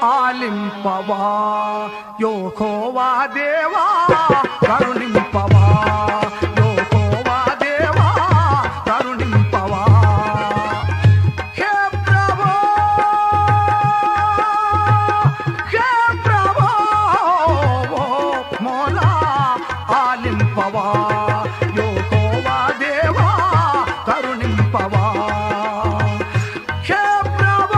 ఆలింపవా యోకోవా దేవా కరుణింపవా యోకోవా దేవా కరుణింపవా హే ప్రభో హే ప్రభో మోలా ఆలింపవా యోకోవా దేవా కరుణింపవా హే ప్రభో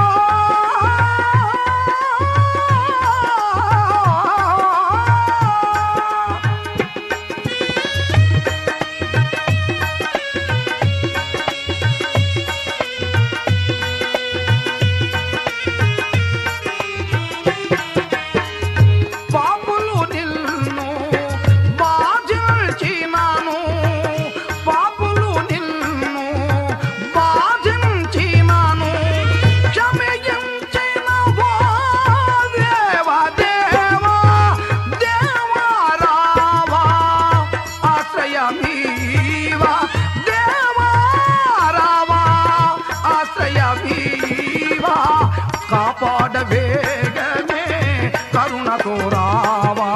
పాపులు నిన్ను బాధించినాను పాపులు నిన్ను బాధించినాను క్షమించిన ఓ దేవా దేవా దేవా రావా ఆశ్రయమీవా దేవా రావా ఆశ్రయమీవా కాపాడవేగమే కరుణతో రావా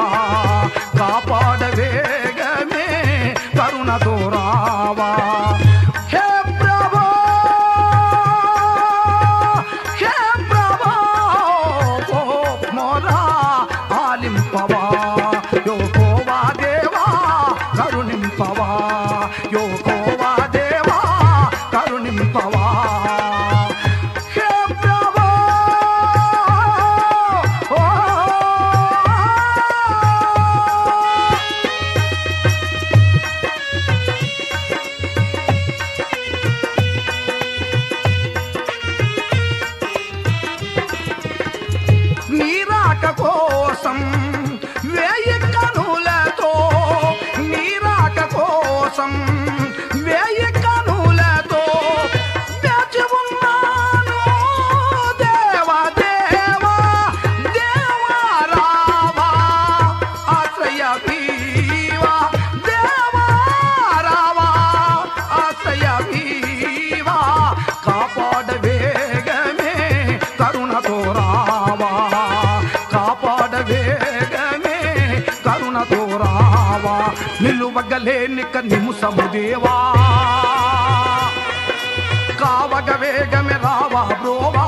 కాపాడవేగమే కరుణతో రావా హే ప్రభో హే ప్రభో ఓ మోరా ఆలింపవా యోకోవా దేవా కరుణింపవా యోకోవా దేవా కరుణింపవా హే ప్రభో ఓ నీరాక కోసం వేయి కనులతో నీరాక కోసం వేయి కనులతో వేచి ఉన్నాను దేవా దేవా దేవా రావా ఆశ్రయ వీవా దేవా రావా ఆశ్రయ వీవా కాపాడ వేగమే కరుణతో రావా కాపాడ వేగమే కరుణతో రావా నిలువగలేని నిముసము దేవా కావగ వేగమే రావా బ్రోవా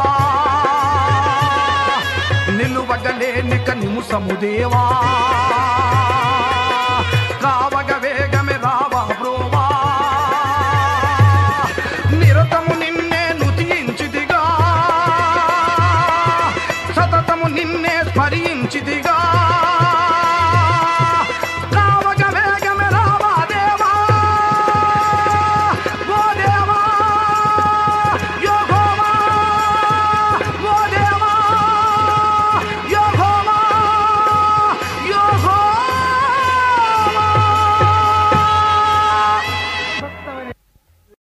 నిలువగలేని నిముసము దేవా కావ